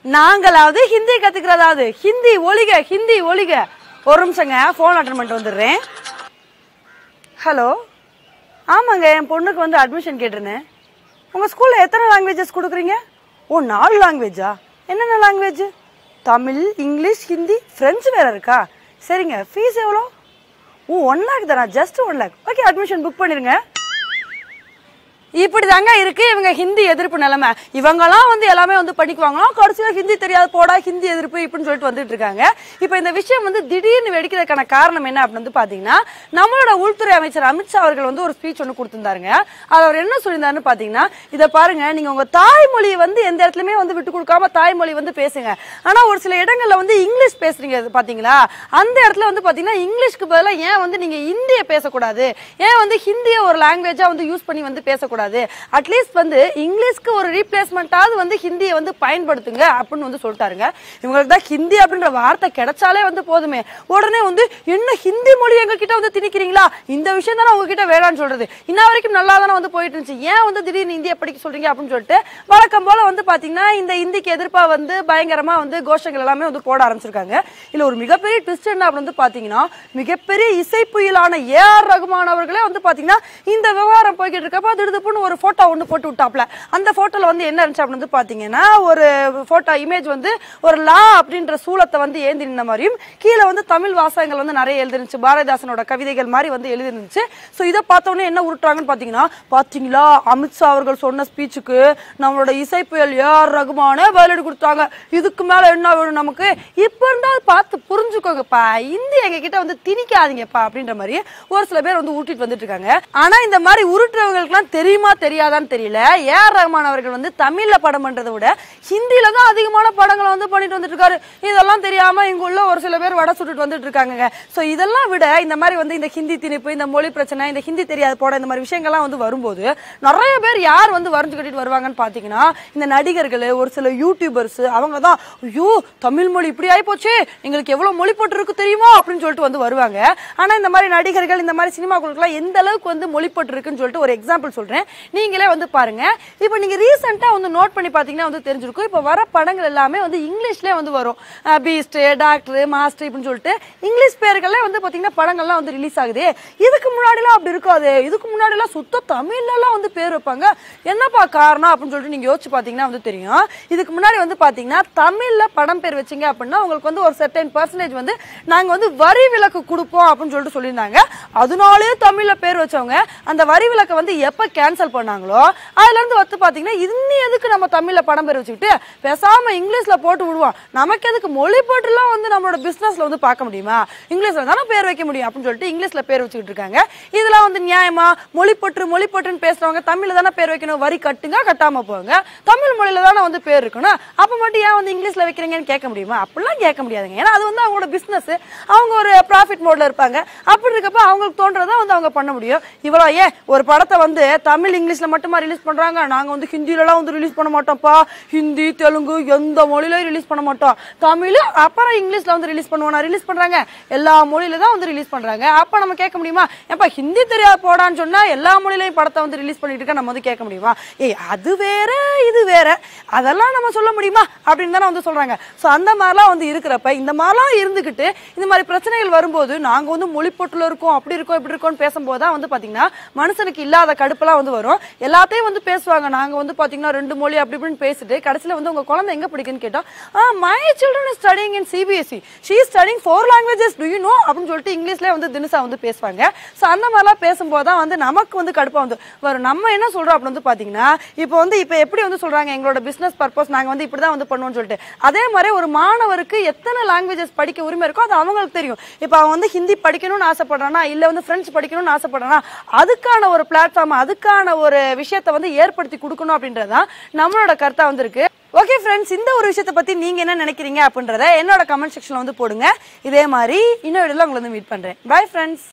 நாங்களாவது ஹிந்தி கத்துக்கிறதாவது ஹிந்தி ஒழிக ஹிந்தி ஒழிக ஒரு நிமிஷங்க ஃபோன் அட்டன் பண்ணிட்டு வந்துடுறேன் ஹலோ ஆமாங்க என் பொண்ணுக்கு வந்து அட்மிஷன் கேட்டிருந்தேன் உங்கள் ஸ்கூலில் எத்தனை லாங்குவேஜஸ் கொடுக்குறீங்க ஓ நாலு லாங்குவேஜா என்னென்ன language Tamil English Hindi French வேற இருக்கா சரிங்க ஃபீஸ் எவ்வளோ ஓ ஒன் லேக் தானா just one lakh okay admission book பண்ணிருங்க இப்படி தாங்க இருக்கு இவங்க ஹிந்தி எதிர்ப்பு நிலைமை இவங்கெல்லாம் வந்து எல்லாமே வந்து படிக்குவாங்களாம் கடைசியா ஹிந்தி தெரியாது போடா ஹிந்தி எதிர்ப்பு இப்படின்னு சொல்லிட்டு வந்துட்டு இருக்காங்க இப்போ இந்த விஷயம் வந்து திடீர்னு வெடிக்கிறதுக்கான காரணம் என்ன அப்படின்னு வந்து பாத்தீங்கன்னா நம்மளோட உள்துறை அமைச்சர் அமித்ஷா அவர்கள் வந்து ஒரு ஸ்பீச் ஒன்று கொடுத்திருந்தாருங்க அது அவர் என்ன சொல்லியிருந்தாருன்னு பாத்தீங்கன்னா இதை பாருங்க நீங்க உங்க தாய்மொழியை வந்து எந்த இடத்துலயுமே வந்து விட்டு கொடுக்காம தாய்மொழி வந்து பேசுங்க ஆனா ஒரு சில இடங்கள்ல வந்து இங்கிலீஷ் பேசுறீங்க பாத்தீங்களா அந்த இடத்துல வந்து பாத்தீங்கன்னா இங்கிலீஷ்க்கு பதிலா ஏன் வந்து நீங்க இந்திய பேசக்கூடாது ஏன் வந்து ஹிந்தியை ஒரு லாங்குவேஜா வந்து யூஸ் பண்ணி வந்து பேசக்கூடாது அட்லீஸ்ட் வந்து இங்கிலீஷ்க்கு ஒரு ரீப்ளேஸ்மெண்ட்டாவது வந்து ஹிந்தியை வந்து பயன்படுத்துங்க அப்படின்னு வந்து சொல்லிட்டாருங்க இவங்களுக்கு தான் ஹிந்தி அப்படின்ற வார்த்தை கிடைச்சாலே வந்து போதுமே உடனே வந்து என்ன ஹிந்தி மொழி எங்க கிட்ட வந்து திணிக்கிறீங்களா இந்த விஷயம் தானே உங்ககிட்ட வேணாம்னு சொல்றது இன்ன வரைக்கும் நல்லா தானே வந்து போயிட்டு இருந்துச்சு ஏன் வந்து திடீர்னு இந்தியை படிக்க சொல்றீங்க அப்படின்னு சொல்லிட்டு வழக்கம் போல வந்து பாத்தீங்கன்னா இந்த இந்திக்கு எதிர்ப்பா வந்து பயங்கரமா வந்து கோஷங்கள் எல்லாமே வந்து போட ஆரம்பிச்சிருக்காங்க இல்ல ஒரு மிகப்பெரிய ட்விஸ்ட் என்ன அப்படின்னு வந்து பாத்தீங்கன்னா மிகப்பெரிய இசை புயலான ஏ ஆர் ரகுமான் அவர்களே வந்து பாத்தீங்கன்னா இந்த விவகாரம் போய்கிட்டு இருக்கப்ப திடுதுப்புன்னு ஒரு போட்டோ ஒன்று போட்டு விட்டாப்ல அந்த போட்டோல வந்து என்ன இருந்துச்சு அப்படின்னு வந்து பாத்தீங்கன்னா ஒரு போட்டோ இமேஜ் வந்து ஒரு லா அப்படின்ற சூலத்தை வந்து ஏந்தி நின்ன மாதிரியும் கீழே வந்து தமிழ் வாசகங்கள் வந்து நிறைய எழுதிருந்துச்சு பாரதிதாசனோட கவிதைகள் மாதிரி வந்து எழுதிருந்துச்சு ஸோ இதை பார்த்தோன்னே என்ன உருட்டுறாங்கன்னு பாத்தீங்கன்னா பாத்தீங்களா அமித்ஷா அவர்கள் சொன்ன ஸ்பீச்சுக்கு நம்மளோட இசை புயல் ஏஆர் ரகுமானே பதிலடி கொடுத்தாங்க இதுக்கு மேல என்ன வேணும் நமக்கு இப்ப இருந்தால் பார்த்து புரிஞ்சுக்கோங்கப்பா இந்தி எங்க கிட்ட வந்து திணிக்காதீங்கப்பா அப்படின்ற மாதிரி ஒரு சில பேர் வந்து உருட்டிட்டு வந்துட்டு இருக்காங்க ஆனா இந்த மாதிரி உருட்டுறவங்களுக்குலாம் தெரியுமா தெரியாதான்னு தெரியல ஏஆர் ரஹ்மான் அவர்கள் வந்து தமிழ்ல படம் பண்றதை விட ஹிந்தில தான் அதிகமான படங்களை வந்து பண்ணிட்டு வந்துட்டு இருக்காரு இதெல்லாம் தெரியாம இங்க உள்ள ஒரு சில பேர் வடை சுட்டுட்டு வந்துட்டு இருக்காங்க சோ இதெல்லாம் விட இந்த மாதிரி வந்து இந்த ஹிந்தி திணிப்பு இந்த மொழி பிரச்சனை இந்த ஹிந்தி தெரியாது போட இந்த மாதிரி விஷயங்கள்லாம் வந்து வரும்போது நிறைய பேர் யார் வந்து வரைஞ்சு கட்டிட்டு வருவாங்கன்னு பாத்தீங்கன்னா இந்த நடிகர்கள் ஒரு சில யூடியூபர்ஸ் அவங்க தான் ஐயோ தமிழ் மொழி இப்படி ஆயிப்போச்சு எங்களுக்கு எவ்வளவு மொழி போட்டு இருக்கு தெரியுமா அப்படின்னு சொல்லிட்டு வந்து வருவாங்க ஆனா இந்த மாதிரி நடிகர்கள் இந்த மாதிரி சினிமாக்குள்ளாம் எந்த அளவுக்கு வந்து மொழி போட்டு இருக்குன்னு சொல்லிட்டு ஒரு எக்ஸாம்பிள் சொல்றேன் நீங்களே வந்து பாருங்க இப்போ நீங்க ரீசெண்டா வந்து நோட் பண்ணி பாத்தீங்கன்னா வந்து தெரிஞ்சிருக்கும் இப்போ வர படங்கள் எல்லாமே வந்து இங்கிலீஷ்லயே வந்து வரும் பீஸ்ட் டாக்டர் மாஸ்டர் இப்படின்னு சொல்லிட்டு இங்கிலீஷ் பேர்களே வந்து பாத்தீங்கன்னா படங்கள்லாம் வந்து ரிலீஸ் ஆகுது இதுக்கு முன்னாடிலாம் அப்படி இருக்காது இதுக்கு முன்னாடிலாம் சுத்த தமிழ்லலாம் வந்து பேர் வைப்பாங்க என்னப்பா காரணம் அப்படின்னு சொல்லிட்டு நீங்க யோசிச்சு பாத்தீங்கன்னா வந்து தெரியும் இதுக்கு முன்னாடி வந்து பாத்தீங்கன்னா தமிழ்ல படம் பேர் வச்சீங்க அப்படின்னா உங்களுக்கு வந்து ஒரு செர்டைன் பர்சன்டேஜ் வந்து நாங்க வந்து வரி விலக்கு கொடுப்போம் அப்படின்னு சொல்லிட்டு சொல்லியிருந்தாங்க அதனாலே தமிழ்ல பேர் வச்சவங்க அந்த வரி விலக்கை வந்து எப்ப கேன்சல் பண்ணாங்களோ அதுல இருந்து வந்து பாத்தீங்கன்னா இன்னும் எதுக்கு நம்ம தமிழ்ல படம் பேர் வச்சுக்கிட்டு பேசாம இங்கிலீஷ்ல போட்டு விடுவோம் நமக்கு எதுக்கு மொழி போட்டுலாம் வந்து நம்மளோட பிசினஸ்ல வந்து பார்க்க முடியுமா இங்கிலீஷ்ல தானே பேர் வைக்க முடியும் அப்படின்னு சொல்லிட்டு இங்கிலீஷ்ல பேர் வச்சுக்கிட்டு இருக்காங்க இதெல்லாம் வந்து நியாயமா மொழி போட்டு மொழி போட்டுன்னு பேசுறவங்க தமிழ்ல தானே பேர் வைக்கணும் வரி கட்டுங்க கட்டாம போங்க தமிழ் மொழியில தானே வந்து பேர் இருக்கணும் அப்ப மட்டும் ஏன் வந்து இங்கிலீஷ்ல வைக்கிறீங்கன்னு கேட்க முடியுமா அப்படிலாம் கேட்க முடியாதுங்க ஏன்னா அது வந்து அவங்களோட பிசினஸ் அவங்க ஒரு ப்ராஃபிட் மோட்ல இருப்பாங்க அப்படி இருக்கப்ப அவங்களுக்கு தோன்றதை வந்து அவங்க பண்ண முடியும் இவ்வளோ ஏன் ஒரு படத்தை வந்து தமிழ் இங்கிலீஷ்ல மட்டுமா ரிலீஸ் பண்றாங்க நாங்க வந்து ஹிந்திலலாம் வந்து ரிலீஸ் பண்ண மாட்டோம்ப்பா ஹிந்தி தெலுங்கு எந்த மொழியிலும் ரிலீஸ் பண்ண மாட்டோம் தமிழ் அப்புறம் இங்கிலீஷ்ல வந்து ரிலீஸ் பண்ணுவோம் ரிலீஸ் பண்றாங்க எல்லா மொழியில தான் வந்து ரிலீஸ் பண்றாங்க அப்ப நம்ம கேட்க முடியுமா ஏப்பா ஹிந்தி தெரியாது போடான்னு சொன்னா எல்லா மொழியிலையும் படத்தை வந்து ரிலீஸ் பண்ணிட்டு இருக்க நம்ம வந்து கேட்க முடியுமா ஏய் அது வேற இது வேற அதெல்லாம் நம்ம சொல்ல முடியுமா அப்படின்னு தானே வந்து சொல்றாங்க சோ அந்த மாதிரிலாம் வந்து இருக்கிறப்ப இந்த மாதிரிலாம் இருந்துகிட்டு இந்த மாதிரி பிரச்சனைகள் வரும்போது நாங்க வந்து மொழிப்பொட்டுல இருக்கோம் அப்படி இருக்கோம் இப்படி இருக்கோம்னு பேசும்போது தான் வந்து பாத்தீங்கன்னா மனுஷனுக்கு இல்லாத கடுப்பெல்லாம் வந்து வரும் எல்லாத்தையும் வந்து பேசுவாங்க நாங்க வந்து பாத்தீங்கன்னா ரெண்டு மொழி அப்படி இப்படின்னு பேசிட்டு கடைசியில வந்து உங்க குழந்தை எங்க படிக்குன்னு கேட்டா my children is studying in CBSE she studying four languages do you know அப்படின்னு சொல்லிட்டு இங்கிலீஷ்ல வந்து தினுசா வந்து பேசுவாங்க சோ அந்த மாதிரிலாம் பேசும்போது தான் வந்து நமக்கு வந்து கடுப்பா வந்து வரும் நம்ம என்ன சொல்றோம் அப்படின்னு வந்து பாத்தீங்கன்னா இப்போ வந்து இப்போ எப்படி வந்து சொல்றாங்க எங்களோட பிசினஸ் பர்பஸ் நாங்க வந்து இப்படிதான் வந்து பண்ணுவோம்னு சொல்லிட்டு அதே மாதிரி ஒரு மாணவருக்கு எத்தனை லாங்குவேஜஸ் படிக்க உரிமை இருக்கோ அது அவங்களுக்கு தெரியும் இப்போ அவன் வந்து ஹிந்தி படிக்கணும்னு ஆசைப்படுறானா இல்ல வந்து பிரெஞ்சு படிக்கணும்னு ஆசைப்படுறானா அதுக்கான ஒரு பிளாட்ஃபார்ம் அதுக்கான ஒரு விஷயத்தை வந்து ஏற்படுத்தி கொடுக்கணும் அப்படின்றதுதான் நம்மளோட கருத்தா வந்து இருக்கு ஓகே ஃப்ரெண்ட்ஸ் இந்த ஒரு விஷயத்தை பத்தி நீங்க என்ன நினைக்கிறீங்க அப்படின்றத என்னோட கமெண்ட் செக்ஷன்ல வந்து போடுங்க இதே மாதிரி இன்னொரு இடத்துல உங்களை வந்து மீட் பண்றேன் பை ஃப்ரெண்ட்ஸ்